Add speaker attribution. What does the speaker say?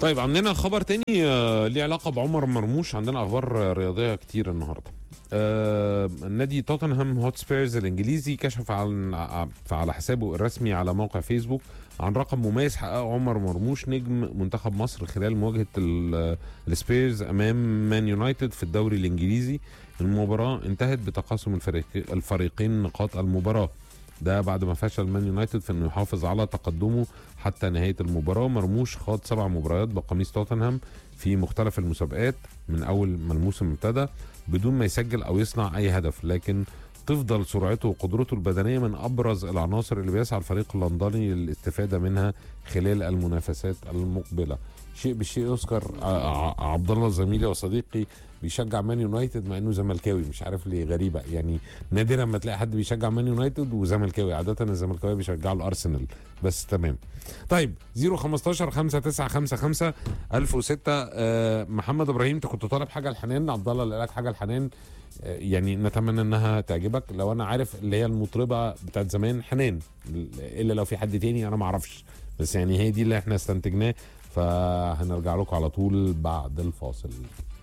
Speaker 1: طيب عندنا خبر تاني آه، ليه علاقه بعمر مرموش عندنا اخبار آه، رياضيه كتير النهارده آه، نادي توتنهام هوتسبيرز الانجليزي كشف عن ع- على حسابه الرسمي على موقع فيسبوك عن رقم مميز حققه عمر مرموش نجم منتخب مصر خلال مواجهه ال- السبيرز امام مان يونايتد في الدوري الانجليزي المباراه انتهت بتقاسم الفريق الفريقين نقاط المباراه ده بعد ما فشل مان يونايتد في انه يحافظ على تقدمه حتى نهايه المباراه مرموش خاض سبع مباريات بقميص توتنهام في مختلف المسابقات من اول ما الموسم ابتدى بدون ما يسجل او يصنع اي هدف لكن تفضل سرعته وقدرته البدنيه من ابرز العناصر اللي بيسعى الفريق اللندني للاستفاده منها خلال المنافسات المقبله شيء بالشيء يذكر ع- ع- عبد الله زميلي وصديقي بيشجع مان يونايتد مع انه زملكاوي مش عارف ليه غريبه يعني نادرا ما تلاقي حد بيشجع مان يونايتد وزملكاوي عاده الزملكاويه بيشجعوا الارسنال بس تمام طيب 015 5955 1006 آه محمد ابراهيم انت كنت طالب حاجه لحنان عبد الله اللي قال لك حاجه لحنان آه يعني نتمنى انها تعجبك لو انا عارف اللي هي المطربه بتاعت زمان حنان الا لو في حد تاني انا ما اعرفش بس يعني هي دي اللي احنا استنتجناه فهنرجع لكم على طول بعد الفاصل